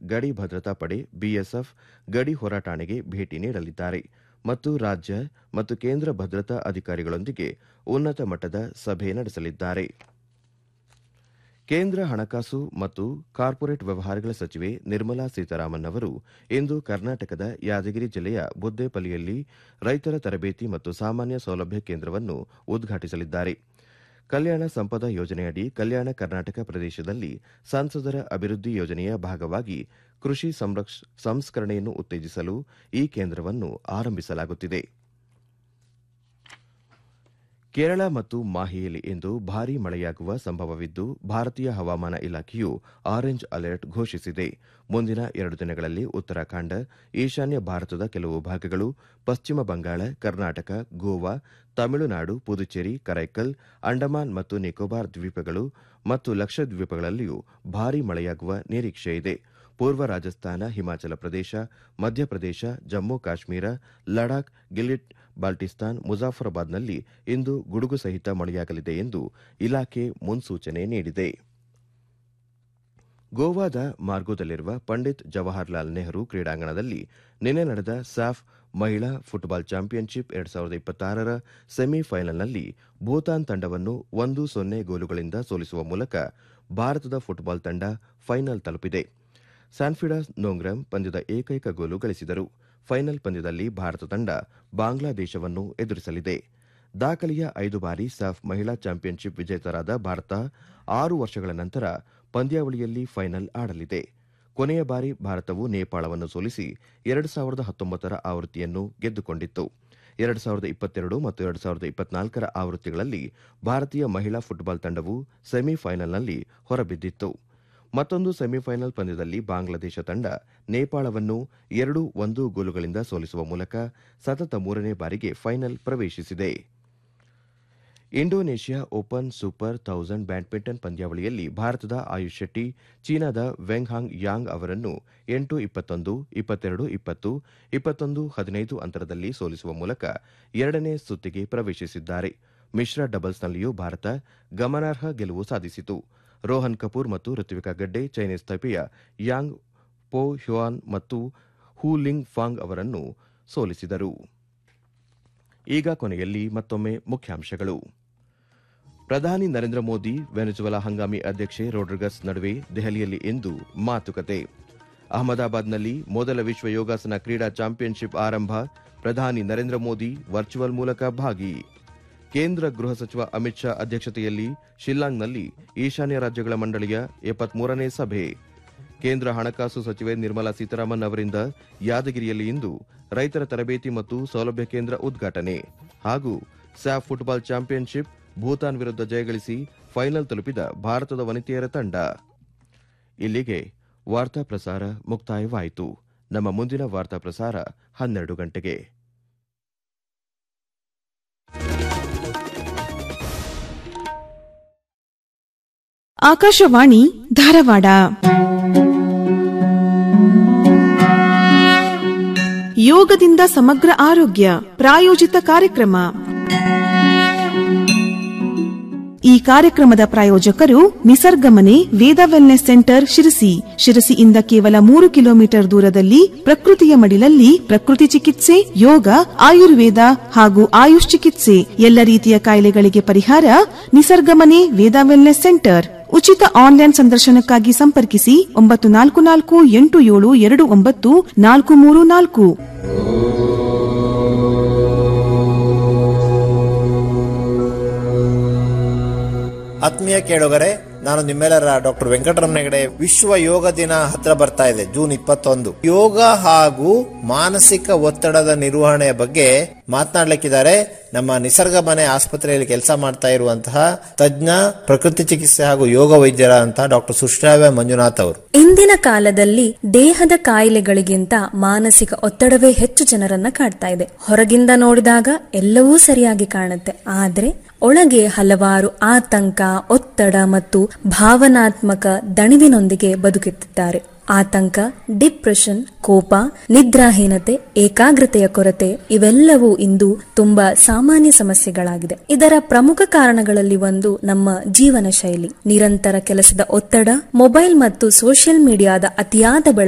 ಗಡಿ ಭದ್ರತಾ ಪಡೆ ಬಿಎಸ್ಎಫ್ ಗಡಿ ಹೊರಠಾಣೆಗೆ ಭೇಟಿ ನೀಡಲಿದ್ದಾರೆ ಮತ್ತು ರಾಜ್ಯ ಮತ್ತು ಕೇಂದ್ರ ಭದ್ರತಾ ಅಧಿಕಾರಿಗಳೊಂದಿಗೆ ಉನ್ನತ ಮಟ್ಟದ ಸಭೆ ನಡೆಸಲಿದ್ದಾರೆ ಕೇಂದ್ರ ಹಣಕಾಸು ಮತ್ತು ಕಾರ್ಪೊರೇಟ್ ವ್ಯವಹಾರಗಳ ಸಚಿವೆ ನಿರ್ಮಲಾ ಸೀತಾರಾಮನ್ ಅವರು ಇಂದು ಕರ್ನಾಟಕದ ಯಾದಗಿರಿ ಜಿಲ್ಲೆಯ ಬುದ್ದೇಪಲ್ಲಿಯಲ್ಲಿ ರೈತರ ತರಬೇತಿ ಮತ್ತು ಸಾಮಾನ್ಯ ಸೌಲಭ್ಯ ಕೇಂದ್ರವನ್ನು ಉದ್ಘಾಟಿಸಲಿದ್ದಾರೆ ಕಲ್ಯಾಣ ಸಂಪದ ಯೋಜನೆಯಡಿ ಕಲ್ಯಾಣ ಕರ್ನಾಟಕ ಪ್ರದೇಶದಲ್ಲಿ ಸಂಸದರ ಅಭಿವೃದ್ಧಿ ಯೋಜನೆಯ ಭಾಗವಾಗಿ ಕೃಷಿ ಸಂಸ್ಕರಣೆಯನ್ನು ಉತ್ತೇಜಿಸಲು ಈ ಕೇಂದ್ರವನ್ನು ಆರಂಭಿಸಲಾಗುತ್ತಿದೆ ಕೇರಳ ಮತ್ತು ಮಾಹಿಯಲ್ಲಿ ಇಂದು ಭಾರೀ ಮಳೆಯಾಗುವ ಸಂಭವವಿದ್ದು ಭಾರತೀಯ ಹವಾಮಾನ ಇಲಾಖೆಯು ಆರೆಂಜ್ ಅಲರ್ಟ್ ಘೋಷಿಸಿದೆ ಮುಂದಿನ ಎರಡು ದಿನಗಳಲ್ಲಿ ಉತ್ತರಾಖಂಡ ಈಶಾನ್ಯ ಭಾರತದ ಕೆಲವು ಭಾಗಗಳು ಪಶ್ಚಿಮ ಬಂಗಾಳ ಕರ್ನಾಟಕ ಗೋವಾ ತಮಿಳುನಾಡು ಪುದುಚೇರಿ ಕರೈಕಲ್ ಅಂಡಮಾನ್ ಮತ್ತು ನಿಕೋಬಾರ್ ದ್ವೀಪಗಳು ಮತ್ತು ಲಕ್ಷದ್ವೀಪಗಳಲ್ಲಿಯೂ ಭಾರೀ ಮಳೆಯಾಗುವ ನಿರೀಕ್ಷೆಯಿದೆ ಪೂರ್ವ ರಾಜಸ್ಥಾನ ಹಿಮಾಚಲ ಪ್ರದೇಶ ಮಧ್ಯಪ್ರದೇಶ ಜಮ್ಮು ಕಾಶ್ಮೀರ ಲಡಾಖ್ ಗಿಲಿಟ್ ಬಾಲ್ಟಿಸ್ತಾನ್ ಮುಜಾಫರಾಬಾದ್ನಲ್ಲಿ ಇಂದು ಗುಡುಗು ಸಹಿತ ಮಳೆಯಾಗಲಿದೆ ಎಂದು ಇಲಾಖೆ ಮುನ್ಸೂಚನೆ ನೀಡಿದೆ ಗೋವಾದ ಮಾರ್ಗೋದಲ್ಲಿರುವ ಪಂಡಿತ್ ಜವಾಹರ್ಲಾಲ್ ನೆಹರು ಕ್ರೀಡಾಂಗಣದಲ್ಲಿ ನಿನ್ನೆ ನಡೆದ ಸ್ಯಾಫ್ ಮಹಿಳಾ ಫುಟ್ಬಾಲ್ ಚಾಂಪಿಯನ್ಶಿಪ್ ಎರಡ್ ಸಾವಿರದ ಇಪ್ಪತ್ತಾರರ ಸೆಮಿಫೈನಲ್ನಲ್ಲಿ ಭೂತಾನ್ ತಂಡವನ್ನು ಒಂದು ಸೊನ್ನೆ ಗೋಲುಗಳಿಂದ ಸೋಲಿಸುವ ಮೂಲಕ ಭಾರತದ ಫುಟ್ಬಾಲ್ ತಂಡ ಫೈನಲ್ ತಲುಪಿದೆ ಸ್ಯಾನ್ಫಿಡಾಸ್ ನೋಂಗ್ರಮ್ ಪಂದ್ಯದ ಏಕೈಕ ಗೋಲು ಗಳಿಸಿದರು ಫೈನಲ್ ಪಂದ್ಯದಲ್ಲಿ ಭಾರತ ತಂಡ ಬಾಂಗ್ಲಾದೇಶವನ್ನು ಎದುರಿಸಲಿದೆ ದಾಖಲೆಯ ಐದು ಬಾರಿ ಸಾಫ್ ಮಹಿಳಾ ಚಾಂಪಿಯನ್ಶಿಪ್ ವಿಜೇತರಾದ ಭಾರತ ಆರು ವರ್ಷಗಳ ನಂತರ ಪಂದ್ಯಾವಳಿಯಲ್ಲಿ ಫೈನಲ್ ಆಡಲಿದೆ ಕೊನೆಯ ಬಾರಿ ಭಾರತವು ನೇಪಾಳವನ್ನು ಸೋಲಿಸಿ ಎರಡು ಸಾವಿರದ ಹತ್ತೊಂಬತ್ತರ ಆವೃತ್ತಿಯನ್ನು ಗೆದ್ದುಕೊಂಡಿತ್ತು ಎರಡು ಸಾವಿರದ ಇಪ್ಪತ್ತೆರಡು ಮತ್ತು ಎರಡು ಸಾವಿರದ ಇಪ್ಪತ್ನಾಲ್ಕರ ಆವೃತ್ತಿಗಳಲ್ಲಿ ಭಾರತೀಯ ಮಹಿಳಾ ಫುಟ್ಬಾಲ್ ತಂಡವು ಸೆಮಿಫೈನಲ್ನಲ್ಲಿ ಹೊರಬಿದ್ದಿತ್ತು ಮತ್ತೊಂದು ಸೆಮಿಫೈನಲ್ ಪಂದ್ಯದಲ್ಲಿ ಬಾಂಗ್ಲಾದೇಶ ತಂಡ ನೇಪಾಳವನ್ನು ಎರಡು ಒಂದು ಗೋಲುಗಳಿಂದ ಸೋಲಿಸುವ ಮೂಲಕ ಸತತ ಮೂರನೇ ಬಾರಿಗೆ ಫೈನಲ್ ಪ್ರವೇಶಿಸಿದೆ Indonesia open super thousand badminton ಪಂದ್ಯಾವಳಿಯಲ್ಲಿ ಭಾರತದ ಆಯುಷ್ ಶೆಟ್ಟಿ ಚೀನಾದ ವೆಂಗ್ ಹಾಂಗ್ ಯಾಂಗ್ ಅವರನ್ನು ಎಂಟು ಇಪ್ಪತ್ತೊಂದು ಇಪ್ಪತ್ತೆರಡು ಇಪ್ಪತ್ತು ಇಪ್ಪತ್ತೊಂದು ಹದಿನೈದು ಅಂತರದಲ್ಲಿ ಸೋಲಿಸುವ ಮೂಲಕ ಎರಡನೇ ಸುತ್ತಿಗೆ ಪ್ರವೇಶಿಸಿದ್ದಾರೆ ಮಿಶ್ರ ಡಬಲ್ಸ್ನಲ್ಲಿಯೂ ಭಾರತ ಗಮನಾರ್ಹ ಗೆಲುವು ಸಾಧಿಸಿತು ರೋಹನ್ ಕಪೂರ್ ಮತ್ತು ಋತ್ವಿಕಾ ಗಡ್ಡೆ ಚೈನೀಸ್ ತೈಪೆಯ ಯಾಂಗ್ ಪೋ ಹ್ಯುಯಾನ್ ಮತ್ತು ಹೂ ಲಿಂಗ್ ಫಾಂಗ್ ಅವರನ್ನು ಸೋಲಿಸಿದರು ಈಗ ಕೊನೆಯಲ್ಲಿ ಮತ್ತೊಮ್ಮೆ ಮುಖ್ಯಾಂಶಗಳು ಪ್ರಧಾನಿ ನರೇಂದ್ರ ಮೋದಿ ವೆನೆಜುವೆಲಾ ಹಂಗಾಮಿ ಅಧ್ಯಕ್ಷೆ ರೋಡ್ರಿಗಸ್ ನಡುವೆ ದೆಹಲಿಯಲ್ಲಿ ಇಂದು ಮಾತುಕತೆ ಅಹಮದಾಬಾದ್ನಲ್ಲಿ ಮೊದಲ ವಿಶ್ವ ಯೋಗಾಸನ ಕ್ರೀಡಾ ಚಾಂಪಿಯನ್ಶಿಪ್ ಆರಂಭ ಪ್ರಧಾನಿ ನರೇಂದ್ರ ಮೋದಿ ವರ್ಚುವಲ್ ಮೂಲಕ ಭಾಗಿ ಕೇಂದ್ರ ಗೃಹ ಸಚಿವ ಅಮಿತ್ ಶಾ ಅಧ್ಯಕ್ಷತೆಯಲ್ಲಿ ಶಿಲ್ಲಾಂಗ್ನಲ್ಲಿ ಈಶಾನ್ಯ ರಾಜ್ಯಗಳ ಮಂಡಳಿಯ ಎಪ್ಪತ್ಮೂರನೇ ಸಭೆ ಕೇಂದ್ರ ಹಣಕಾಸು ಸಚಿವೆ ನಿರ್ಮಲಾ ಸೀತಾರಾಮನ್ ಅವರಿಂದ ಯಾದಗಿರಿಯಲ್ಲಿ ಇಂದು ರೈತರ ತರಬೇತಿ ಮತ್ತು ಸೌಲಭ್ಯ ಕೇಂದ್ರ ಉದ್ಘಾಟನೆ ಹಾಗೂ ಸ್ಯಾಫ್ ಫುಟ್ಬಾಲ್ ಚಾಂಪಿಯನ್ಶಿಪ್ ಭೂತಾನ್ ವಿರುದ್ಧ ಜಯಗಳಿಸಿ ಫೈನಲ್ ತಲುಪಿದ ಭಾರತದ ವನಿತೆಯರ ತಂಡ ಇಲ್ಲಿಗೆ ವಾರ್ತಾ ಪ್ರಸಾರ ಮುಕ್ತಾಯವಾಯಿತು ನಮ್ಮ ಮುಂದಿನ ವಾರ್ತಾ ಪ್ರಸಾರ ಹನ್ನೆರಡು ಗಂಟೆಗೆ ಆಕಾಶವಾಣಿ ಧಾರವಾಡ ಯೋಗದಿಂದ ಸಮಗ್ರ ಆರೋಗ್ಯ ಪ್ರಾಯೋಜಿತ ಕಾರ್ಯಕ್ರಮ ಈ ಕಾರ್ಯಕ್ರಮದ ಪ್ರಾಯೋಜಕರು ನಿಸರ್ಗಮನೆ ವೇದ ವೆಲ್ನೆಸ್ ಸೆಂಟರ್ ಶಿರಸಿ ಶಿರಸಿಯಿಂದ ಕೇವಲ ಮೂರು ಕಿಲೋಮೀಟರ್ ದೂರದಲ್ಲಿ ಪ್ರಕೃತಿಯ ಮಡಿಲಲ್ಲಿ ಪ್ರಕೃತಿ ಚಿಕಿತ್ಸೆ ಯೋಗ ಆಯುರ್ವೇದ ಹಾಗೂ ಆಯುಷ್ ಚಿಕಿತ್ಸೆ ಎಲ್ಲ ರೀತಿಯ ಕಾಯಿಲೆಗಳಿಗೆ ಪರಿಹಾರ ನಿಸರ್ಗಮನೆ ವೇದ ವೆಲ್ನೆಸ್ ಸೆಂಟರ್ ಉಚಿತ ಆನ್ಲೈನ್ ಸಂದರ್ಶನಕ್ಕಾಗಿ ಸಂಪರ್ಕಿಸಿ ಒಂಬತ್ತು ನಾಲ್ಕು ನಾಲ್ಕು ಎಂಟು ಏಳು ಎರಡು ಒಂಬತ್ತು ನಾಲ್ಕು ಮೂರು ನಾಲ್ಕು ಆತ್ಮೀಯ ಕೇಳುಗರೆ ನಾನು ನಿಮ್ಮೆಲ್ಲರ ಡಾಕ್ಟರ್ ವೆಂಕಟರಮಣ ಹೆಗಡೆ ವಿಶ್ವ ಯೋಗ ದಿನ ಹತ್ರ ಬರ್ತಾ ಇದೆ ಜೂನ್ ಇಪ್ಪತ್ತೊಂದು ಯೋಗ ಹಾಗೂ ಮಾನಸಿಕ ಒತ್ತಡದ ನಿರ್ವಹಣೆಯ ಬಗ್ಗೆ ಮಾತನಾಡ್ಲಿಕ್ಕಿದ್ದಾರೆ ನಮ್ಮ ನಿಸರ್ಗ ಮನೆ ಆಸ್ಪತ್ರೆಯಲ್ಲಿ ಕೆಲಸ ಮಾಡ್ತಾ ಇರುವಂತಹ ತಜ್ಞ ಪ್ರಕೃತಿ ಚಿಕಿತ್ಸೆ ಹಾಗೂ ಯೋಗ ವೈದ್ಯರಾದಂತಹ ಡಾಕ್ಟರ್ ಸುಶ್ರಾವ್ಯ ಮಂಜುನಾಥ್ ಅವರು ಇಂದಿನ ಕಾಲದಲ್ಲಿ ದೇಹದ ಕಾಯಿಲೆಗಳಿಗಿಂತ ಮಾನಸಿಕ ಒತ್ತಡವೇ ಹೆಚ್ಚು ಜನರನ್ನ ಕಾಡ್ತಾ ಇದೆ ಹೊರಗಿಂದ ನೋಡಿದಾಗ ಎಲ್ಲವೂ ಸರಿಯಾಗಿ ಕಾಣುತ್ತೆ ಆದ್ರೆ ಒಳಗೆ ಹಲವಾರು ಆತಂಕ ಒತ್ತಡ ಮತ್ತು ಭಾವನಾತ್ಮಕ ದಣಿವಿನೊಂದಿಗೆ ಬದುಕುತ್ತಿದ್ದಾರೆ ಆತಂಕ ಡಿಪ್ರೆಷನ್ ಕೋಪ ನಿದ್ರಾಹೀನತೆ ಏಕಾಗ್ರತೆಯ ಕೊರತೆ ಇವೆಲ್ಲವೂ ಇಂದು ತುಂಬಾ ಸಾಮಾನ್ಯ ಸಮಸ್ಯೆಗಳಾಗಿದೆ ಇದರ ಪ್ರಮುಖ ಕಾರಣಗಳಲ್ಲಿ ಒಂದು ನಮ್ಮ ಜೀವನ ಶೈಲಿ ನಿರಂತರ ಕೆಲಸದ ಒತ್ತಡ ಮೊಬೈಲ್ ಮತ್ತು ಸೋಷಿಯಲ್ ಮೀಡಿಯಾದ ಅತಿಯಾದ ಬಳಕೆ